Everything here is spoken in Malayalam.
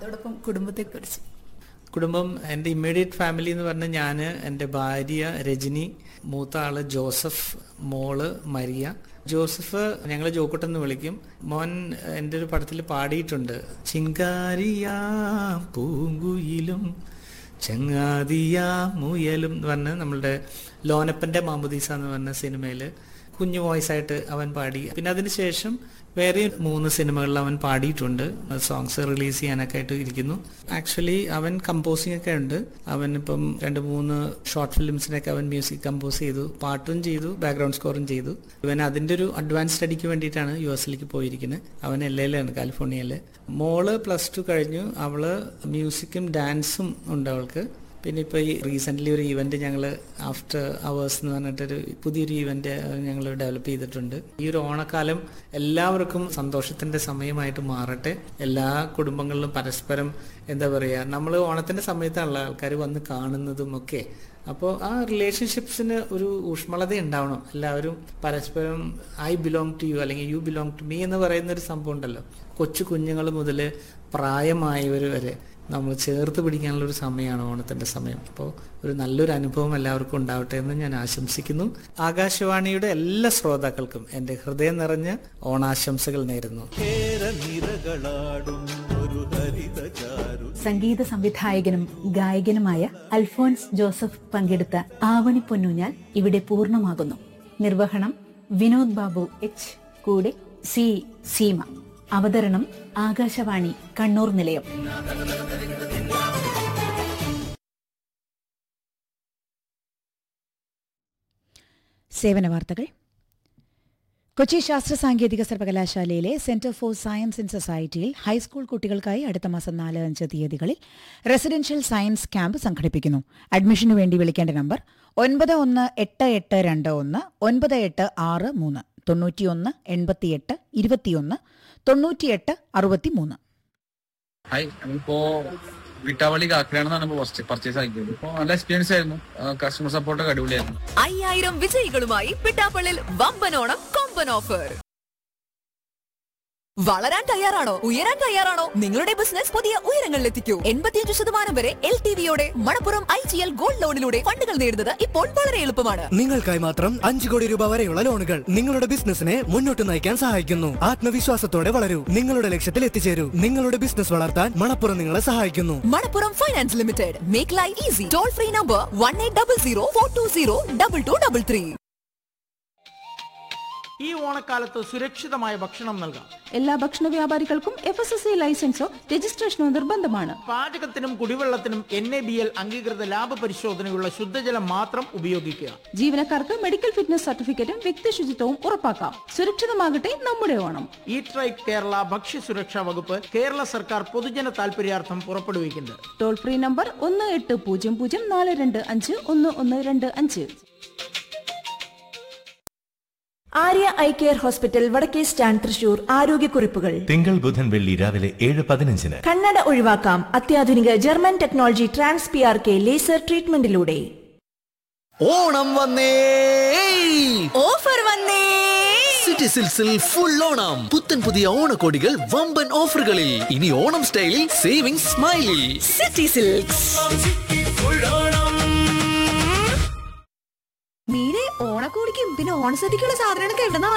അതോടൊപ്പം കുടുംബത്തെക്കുറിച്ച് കുടുംബം എൻ്റെ ഇമ്മീഡിയറ്റ് ഫാമിലി എന്ന് പറഞ്ഞാൽ ഞാൻ എൻ്റെ ഭാര്യ രജനി മൂത്ത ആള് ജോസഫ് മോള് മരിയ ജോസഫ് ഞങ്ങൾ ജോക്കുട്ടൻ എന്ന് വിളിക്കും മോൻ എൻ്റെ ഒരു പടത്തിൽ പാടിയിട്ടുണ്ട് ചിങ്കാരിയാ പൂങ്കുയിലും ചങ്ങാതിയാ മുയലും എന്ന് പറഞ്ഞ് നമ്മളുടെ ലോനപ്പൻ്റെ മാമുദീസ എന്ന് പറഞ്ഞ സിനിമയിൽ കുഞ്ഞു വോയിസ് ആയിട്ട് അവൻ പാടി പിന്നെ അതിനുശേഷം വേറെ മൂന്ന് സിനിമകളിൽ അവൻ പാടിയിട്ടുണ്ട് സോങ്സ് റിലീസ് ചെയ്യാനൊക്കെ ആയിട്ട് ഇരിക്കുന്നു ആക്ച്വലി അവൻ കമ്പോസിംഗ് ഒക്കെ ഉണ്ട് അവൻ ഇപ്പം രണ്ട് മൂന്ന് ഷോർട്ട് ഫിലിംസിനൊക്കെ അവൻ മ്യൂസിക് കമ്പോസ് ചെയ്തു പാട്ടും ചെയ്തു ബാക്ക്ഗ്രൗണ്ട് സ്കോറും ചെയ്തു ഇവൻ അതിൻ്റെ ഒരു അഡ്വാൻസ് സ്റ്റഡിക്ക് വേണ്ടിയിട്ടാണ് യു എസിലേക്ക് പോയിരിക്കുന്നത് അവൻ എൽ എയിലാണ് കാലിഫോർണിയയിൽ മോള് പ്ലസ് ടു കഴിഞ്ഞു അവള് മ്യൂസിക്കും ഡാൻസും ഉണ്ട് അവൾക്ക് പിന്നെ ഇപ്പോൾ ഈ റീസെൻ്റ്ലി ഒരു ഈവెൻറ്റ് ഞങ്ങൾ ആഫ്റ്റർ അവേഴ്സ് എന്ന് പറഞ്ഞിട്ടൊരു പുതിയൊരു ഈവെൻറ്റ് ഞങ്ങൾ ഡെവലപ്പ് ചെയ്തിട്ടുണ്ട് ഈ ഒരു ഓണക്കാലം എല്ലാവർക്കും സന്തോഷത്തിൻ്റെ സമയമായിട്ട് മാറട്ടെ എല്ലാ കുടുംബങ്ങളിലും പരസ്പരം എന്താ പറയുക നമ്മൾ ഓണത്തിൻ്റെ സമയത്താണല്ലോ ആൾക്കാർ വന്ന് കാണുന്നതും ഒക്കെ അപ്പോൾ ആ റിലേഷൻഷിപ്സിന് ഒരു ഊഷ്മളത ഉണ്ടാവണം എല്ലാവരും പരസ്പരം ഐ ബിലോങ് ടു യു അല്ലെങ്കിൽ യു ബിലോങ് ടു മീ എന്ന് പറയുന്ന ഒരു സംഭവം ഉണ്ടല്ലോ കൊച്ചു കുഞ്ഞുങ്ങൾ മുതൽ പ്രായമായവർ വരെ നമ്മൾ ചേർത്ത് പിടിക്കാനുള്ള ഒരു സമയമാണ് ഓണത്തിന്റെ സമയം അപ്പോൾ ഒരു നല്ലൊരു അനുഭവം എല്ലാവർക്കും ഉണ്ടാവട്ടെ എന്ന് ഞാൻ ആശംസിക്കുന്നു ആകാശവാണിയുടെ എല്ലാ ശ്രോതാക്കൾക്കും എൻ്റെ ഹൃദയം നിറഞ്ഞ ഓണാശംസകൾ നേരുന്നു നിരകളാടും ഒരു ഹരിതചാരു സംഗീത സംവിധായകനും ഗായകനുമായ അൽഫോൻസ് ജോസഫ് പങ്കെടുത്ത ആവണി പൊന്നൂഞ്ഞാൽ ഇവിടെ പൂർണ്ണമാകുന്നു നിർവഹണം വിനോദ് ബാബു എച്ച് കൂടെ സി സീമ അവതരണം ആകാശവാണി കണ്ണൂർ നിലയം സേവന വാർത്തകൾ കൊച്ചി ശാസ്ത്ര സാങ്കേതിക സർവകലാശാലയിലെ സെന്റർ ഫോർ സയൻസ് ഇൻ സൊസൈറ്റിയിൽ ഹൈസ്കൂൾ കുട്ടികൾക്കായി അടുത്ത മാസം നാല് അഞ്ച് തീയതികളിൽ റെസിഡൻഷ്യൽ സയൻസ് ക്യാമ്പ് സംഘടിപ്പിക്കുന്നു അഡ്മിഷനു വേണ്ടി വിളിക്കേണ്ട നമ്പർ ഒൻപത് ഒന്ന് എട്ട് എട്ട് രണ്ട് ഒന്ന് ഒൻപത് എട്ട് ആറ് മൂന്ന് തൊണ്ണൂറ്റിയൊന്ന് എൺപത്തിയെട്ട് ഇരുപത്തിയൊന്ന് തൊണ്ണൂറ്റിയെട്ട് അറുപത്തിമൂന്ന് ഹായ് നമ്മളിപ്പോ വിട്ടാവളി കാക്കനാണെന്നാണ് ഇപ്പോ ഫസ്റ്റ് പർച്ചേസ് ആക്കിയത് ഇപ്പൊ നല്ല എക്സ്പീരിയൻസ് ആയിരുന്നു കസ്റ്റമർ സപ്പോർട്ടൊക്കെ അടിപൊളിയായിരുന്നു അയ്യായിരം വിജയികളുമായി പിട്ടാപ്പള്ളിൽ വമ്പനോണം കൊമ്പൻ ഓഫർ വളരാൻ തയ്യാറാണോ ഉയരാൻ തയ്യാറാണോ നിങ്ങളുടെ ബിസിനസ് പുതിയ ഉയരങ്ങളിലെത്തിക്കൂ എൺപത്തിയഞ്ച് ശതമാനം വരെ എൽ ടി വിയോടെ Manappuram I G L gold ലോണിലൂടെ ഫണ്ടുകൾ നേടുന്നത് ഇപ്പോൾ വളരെ എളുപ്പമാണ് നിങ്ങൾക്കായി മാത്രം അഞ്ചു കോടി രൂപ വരെയുള്ള ലോണുകൾ നിങ്ങളുടെ ബിസിനസിനെ മുന്നോട്ട് നയിക്കാൻ സഹായിക്കുന്നു ആത്മവിശ്വാസത്തോടെ വളരൂ നിങ്ങളുടെ ലക്ഷ്യത്തിൽ എത്തിച്ചേരൂ നിങ്ങളുടെ ബിസിനസ് വളർത്താൻ മണപ്പുറം നിങ്ങളെ സഹായിക്കുന്നു Manappuram finance limited make life easy toll free number one eight double zero four two zero double two double three ഈ ഓണക്കാലത്ത് സുരക്ഷിതമായ ഭക്ഷണം നൽകാം എല്ലാ ഭക്ഷണ വ്യാപാരികൾക്കും എഫ് എസ് എസ് ഐ ലൈസൻസോ രജിസ്ട്രേഷനോ നിർബന്ധമാണ് പാചകത്തിനും കുടിവെള്ളത്തിനും എൻ എ ബി എൽ അംഗീകൃത ലാഭ പരിശോധനയുള്ള ശുദ്ധജലം മാത്രം ഉപയോഗിക്കുക ജീവനക്കാർക്ക് മെഡിക്കൽ ഫിറ്റ്നസ് സർട്ടിഫിക്കറ്റും വ്യക്തി ശുചിത്വവും ഉറപ്പാക്കാം സുരക്ഷിതമാകട്ടെ നമ്മുടെ ഓണം ഈറ്റ് റൈറ്റ് കേരള ഭക്ഷ്യസുരക്ഷാ വകുപ്പ് കേരള സർക്കാർ പൊതുജന താൽപര്യാർത്ഥം പുറപ്പെടുവിക്കുന്നത് ടോൾ ഫ്രീ നമ്പർ ഒന്ന് എട്ട് പൂജ്യം പൂജ്യം നാല് രണ്ട് അഞ്ച് ഒന്ന് ഒന്ന് രണ്ട് അഞ്ച് ആര്യ ഐ കെയർ ഹോസ്പിറ്റൽ വടക്കേ സ്റ്റാൻഡ് തൃശൂർ ആരോഗ്യക്കുറിപ്പുകൾ തിങ്കൾ ബുധൻ വെള്ളി രാവിലെ ഏഴ് പതിനഞ്ചിന് കണ്ണട ഒഴിവാക്കാം അത്യാധുനിക German technology trans P R K laser ട്രീറ്റ്മെന്റിലൂടെ ഓണം വന്നേ ഓഫർ വന്നേ സിറ്റി സിൽസിൽ ഫുൾ ഓണം പുത്തൻ പുതിയ ഓണക്കോടികൾ വമ്പൻ ഓഫറുകളിൽ ഇനി ഓണം സ്റ്റൈലിൽ സേവിംഗ് സ്മൈലിൽ സിറ്റി സിൽക്സ് മീരെ ഓണക്കോടിക്കും പിന്നെ ഓണസദ്യക്കുള്ള സാധനങ്ങളൊക്കെ എവിടെന്നാ